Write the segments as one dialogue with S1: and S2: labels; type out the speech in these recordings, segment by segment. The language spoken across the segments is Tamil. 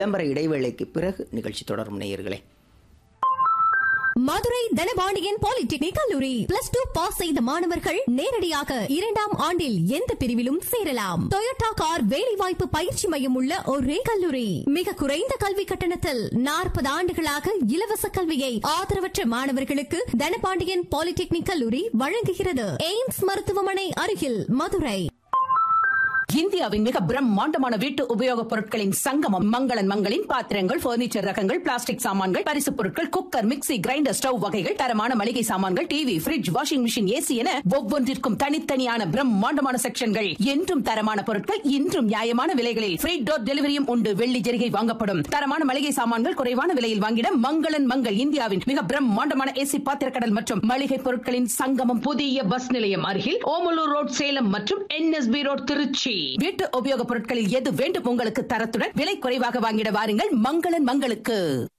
S1: விளம்பர இடைவேளைக்கு பிறகு நிகழ்ச்சி தொடரும் நேயர்களே
S2: மதுரை தனபாண்டியன் பாலிடெக்னிக் கல்லூரி பிளஸ் டூ பாஸ் செய்த மாணவர்கள் நேரடியாக இரண்டாம் ஆண்டில் எந்த பிரிவிலும் சேரலாம் டொயோட்டா கார் வேலைவாய்ப்பு பயிற்சி மையம் உள்ள ஒரே கல்லூரி மிக குறைந்த கல்வி கட்டணத்தில் நாற்பது ஆண்டுகளாக இலவச கல்வியை ஆதரவற்ற மாணவர்களுக்கு தனபாண்டியன் பாலிடெக்னிக் கல்லூரி வழங்குகிறது எய்ம்ஸ் மருத்துவமனை அருகில் மதுரை
S3: இந்தியாவின் மிக பிரம்மாண்டமான வீட்டு உபயோகப் பொருட்களின் சங்கமம் மங்களன் மங்களின் பாத்திரங்கள் பர்னிச்சர் ரகங்கள் பிளாஸ்டிக் சாமான்கள் பரிசுப் பொருட்கள் குக்கர் மிக்ஸி கிரைண்டர் ஸ்டவ் வகைகள் தரமான மளிகை சாமான்கள் TV fridge washing machine AC என ஒவ்வொன்றிற்கும் தனித்தனியான பிரம்மாண்டமான செக்ஷன்கள் என்றும் தரமான பொருட்கள் இன்றும் நியாயமான விலைகளில் ஃப்ரீ டோர் டெலிவரியும் உண்டு வெள்ளி ஜெரிகை வாங்கப்படும் தரமான மளிகை சாமான்கள் குறைவான விலையில் வாங்கிட மங்களன் மங்கள் இந்தியாவின் மிக பிரம்மாண்டமான ஏசி பாத்திரக்கடல் மற்றும் மளிகை பொருட்களின் சங்கமம் புதிய பஸ் நிலையம் அருகில் ஓமலூர் ரோட் சேலம் மற்றும் என்எஸ்பி ரோட் திருச்சி வீட்டு உபயோகப் பொருட்களில் எது வேண்டும் உங்களுக்கு தரத்துடன் விலை குறைவாக வாங்கிட வாருங்கள் மங்களன் மங்களுக்கு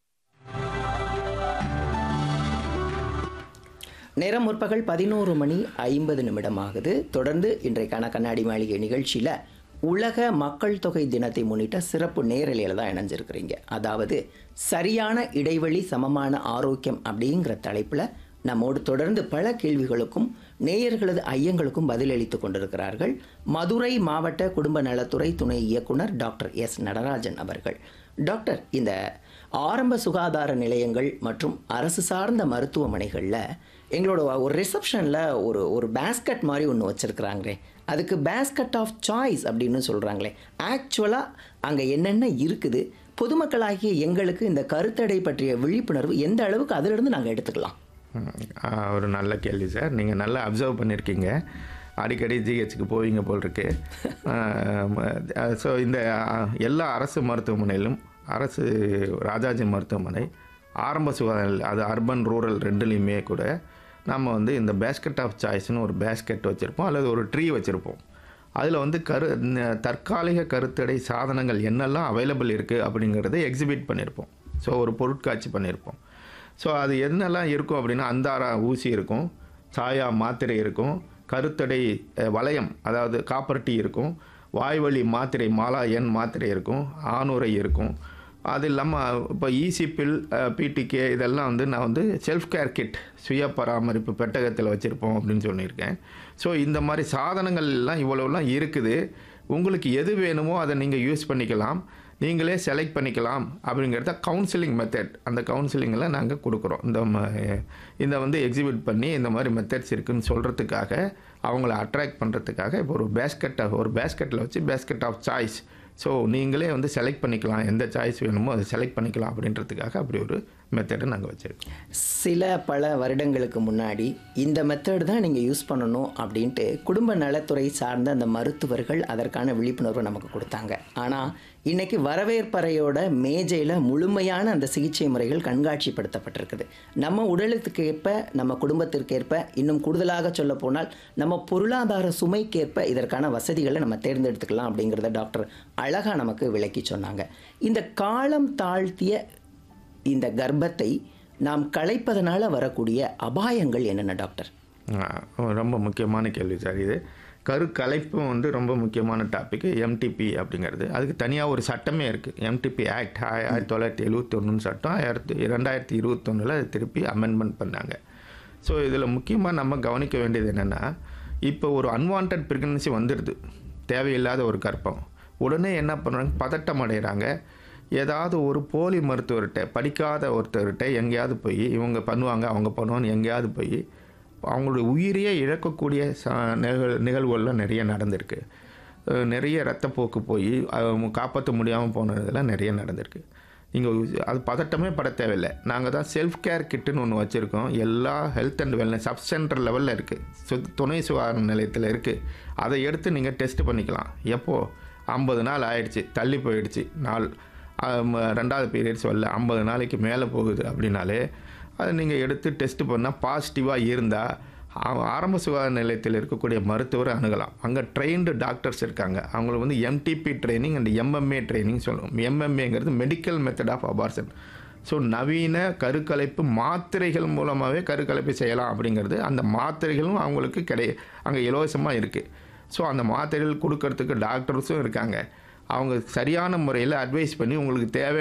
S1: நேரம் முற்பகல் பதினோரு மணி ஐம்பது நிமிடம் ஆகுது தொடர்ந்து இன்றைக்கான கண்ணாடி மாளிகை நிகழ்ச்சியில் உலக மக்கள் தொகை தினத்தை முன்னிட்ட சிறப்பு நேரலையில் தான் இணைஞ்சிருக்கிறீங்க அதாவது சரியான இடைவெளி சமமான ஆரோக்கியம் அப்படிங்கிற தலைப்பில் நம்மோடு தொடர்ந்து பல கேள்விகளுக்கும் நேயர்களது ஐயங்களுக்கும் பதிலளித்து கொண்டிருக்கிறார்கள் மதுரை மாவட்ட குடும்ப நலத்துறை துணை இயக்குனர் டாக்டர் எஸ் நடராஜன் அவர்கள் டாக்டர் இந்த ஆரம்ப சுகாதார நிலையங்கள் மற்றும் அரசு சார்ந்த மருத்துவமனைகளில் எங்களோட ஒரு ரிசப்ஷனில் ஒரு ஒரு பேஸ்கட் மாதிரி ஒன்று வச்சுருக்குறாங்களே அதுக்கு பேஸ்கட் ஆஃப் சாய்ஸ் அப்படின்னு சொல்கிறாங்களே ஆக்சுவலாக அங்கே என்னென்ன இருக்குது பொதுமக்களாகிய எங்களுக்கு இந்த கருத்தடை பற்றிய விழிப்புணர்வு எந்த அளவுக்கு அதிலிருந்து நாங்கள் எடுத்துக்கலாம்
S4: ம், ஆ, ஒரு நல்ல கேள்வி சார் நீங்கள் நல்லா அப்சர்வ் பண்ணியிருக்கீங்க அடிக்கடி ஜிஹெச்சுக்கு போவீங்க போல் இருக்கு ஸோ இந்த ஆ, எல்லா அரசு மருத்துவமனையிலும் அரசு ராஜாஜி மருத்துவமனை ஆரம்ப சுகாதார நிலையம், அது அர்பன் ரூரல் ரெண்டுலேயுமே கூட நம்ம வந்து இந்த பேஸ்கெட் ஆஃப் சாய்ஸ்னு ஒரு பேஸ்கெட் வச்சுருப்போம் அல்லது ஒரு ட்ரீ வச்சுருப்போம் அதில் வந்து கரு ந- தற்காலிக கருத்தடை சாதனங்கள் என்னெல்லாம் அவைலபிள் இருக்குது அப்படிங்கிறத எக்ஸிபிட் பண்ணியிருப்போம் ஸோ ஒரு பொருட்காட்சி பண்ணியிருப்போம் ஸோ அது என்னெல்லாம் இருக்கும் அப்படின்னா அந்தாரா ஊசி இருக்கும் சாயா மாத்திரை இருக்கும் கருத்தடை அஹ், வளையம் அதாவது காப்பர் டீ இருக்கும் வாய்வழி மாத்திரை மாலா எண் மாத்திரை இருக்கும் ஆணுரை இருக்கும் அது இல்லாமல் இப்போ ஈசி பில் பிடிகே இதெல்லாம் வந்து நான் வந்து செல்ஃப் கேர் கிட் சுய பராமரிப்பு பெட்டகத்தில் வச்சுருப்போம் அப்படின்னு சொல்லியிருக்கேன் ஸோ இந்த மாதிரி சாதனங்கள் எல்லாம் இவ்வளோலாம் இருக்குது உங்களுக்கு எது வேணுமோ அதை நீங்கள் யூஸ் பண்ணிக்கலாம் நீங்களே செலக்ட் பண்ணிக்கலாம் அப்படிங்கிறத கவுன்சிலிங் மெத்தட் அந்த கவுன்சிலிங்கில் நாங்கள் கொடுக்குறோம் இந்த ம- இந்த வந்து எக்ஸிபிட் பண்ணி இந்த மாதிரி மெத்தட்ஸ் இருக்குன்னு சொல்கிறதுக்காக அவங்கள அட்ராக்ட் பண்ணுறதுக்காக இப்போ ஒரு பேஸ்கெட்டை ஒரு பேஸ்கெட்டில் வச்சு பேஸ்கெட் ஆஃப் சாய்ஸ் ஸோ நீங்களே வந்து செலக்ட் பண்ணிக்கலாம் எந்த சாய்ஸ் வேணுமோ அதை செலக்ட் பண்ணிக்கலாம் அப்படின்றதுக்காக அப்படி ஒரு மெத்தடை நாங்கள் வச்சுருக்கோம்
S1: சில பல வருடங்களுக்கு முன்னாடி இந்த மெத்தட் தான் நீங்கள் யூஸ் பண்ணணும் அப்படின்ட்டு குடும்ப நலத்துறை சார்ந்த அந்த மருத்துவர்கள் அதற்கான விழிப்புணர்வை நமக்கு கொடுத்தாங்க ஆனால் இன்னைக்கு வரவேற்பறையோட மேஜையில் முழுமையான அந்த சிகிச்சை முறைகள் கண்காட்சிப்படுத்தப்பட்டிருக்குது நம்ம உடலுக்கு ஏற்ப நம்ம குடும்பத்திற்கேற்ப இன்னும் கூடுதலாக சொல்ல போனால் நம்ம பொருளாதார சுமைக்கேற்ப இதற்கான வசதிகளை நம்ம தேர்ந்தெடுத்துக்கலாம் அப்படிங்கிறத டாக்டர் அழகா நமக்கு விளக்கி சொன்னாங்க இந்த காலம் தாழ்த்திய இந்த கர்ப்பத்தை நாம் களைப்பதனால வரக்கூடிய அபாயங்கள் என்னென்ன டாக்டர்
S4: ஆ, ரொம்ப முக்கியமான கேள்வி சார் இது கரு கலைப்பும் வந்து ரொம்ப முக்கியமான டாபிக் எம்டிபி அப்படிங்கிறது அதுக்கு தனியாக ஒரு சட்டமே இருக்குது எம்டிபி ஆக்ட் ஆயிரத்தி தொள்ளாயிரத்தி எழுவத்தொன்னு சட்டம் ஆயிரத்தி ரெண்டாயிரத்தி இருபத்தொன்னில் திருப்பி அமெண்ட்மெண்ட் பண்ணாங்க ஸோ இதில் முக்கியமாக நம்ம கவனிக்க வேண்டியது என்னென்னா இப்போ ஒரு அன்வான்ட் ப்ரெக்னன்சி வந்துடுது தேவையில்லாத ஒரு கர்ப்பம் உடனே என்ன பண்ணுறாங்க பதட்டம் அடைகிறாங்க ஏதாவது ஒரு போலி மருத்துவர்கிட்ட படிக்காத ஒருத்தர்கிட்ட எங்கேயாவது போய் இவங்க பண்ணுவாங்க அவங்க பண்ணுவான்னு எங்கேயாவது போய் அவங்களுடைய உயிரையே இழக்கக்கூடிய ச நிகழ் நிகழ்வுகள்லாம் நிறைய நடந்திருக்கு அஹ் நிறைய ரத்தப்போக்கு போய் அவங்க காப்பாற்ற முடியாமல் போனதெல்லாம் நிறைய நடந்திருக்கு நீங்கள் அது பதட்டமே பட தேவையில்லை நாங்கள் தான் செல்ஃப் கேர் கிட்டுன்னு ஒன்று வச்சுருக்கோம் எல்லா health and wellness sub centre லெவலில் இருக்குது சு துணை சுகாதார நிலையத்தில் இருக்குது அதை எடுத்து நீங்கள் டெஸ்ட் பண்ணிக்கலாம் எப்போது ஐம்பது நாள் ஆயிடுச்சு தள்ளி போயிடுச்சு நாள் ஆம், ரெண்டாவது பீரியட்ஸ் வரல ஐம்பது நாளைக்கு மேலே போகுது அப்படின்னாலே அதை நீங்கள் எடுத்து டெஸ்ட் பண்ணால் பாசிட்டிவாக இருந்தால் ஆரம்ப சுகாதார நிலையத்தில் இருக்கக்கூடிய மருத்துவரை அணுகலாம் அங்கே ட்ரெயின்டு டாக்டர்ஸ் இருக்காங்க அவங்களுக்கு வந்து MTP training and MMA training சொல்லுவோம் எம்எம்ஏங்கிறது medical method of abortion so நவீன கருக்கலைப்பு மாத்திரைகள் மூலமாகவே கருக்கலைப்பு செய்யலாம் அப்படிங்கிறது அந்த மாத்திரைகளும் அவங்களுக்கு கிடை அங்கே இலவசமாக இருக்குது ஸோ அந்த மாத்திரைகள் கொடுக்கறதுக்கு டாக்டர்ஸும் இருக்காங்க அவங்க சரியான முறையில் அட்வைஸ் பண்ணி உங்களுக்கு தேவை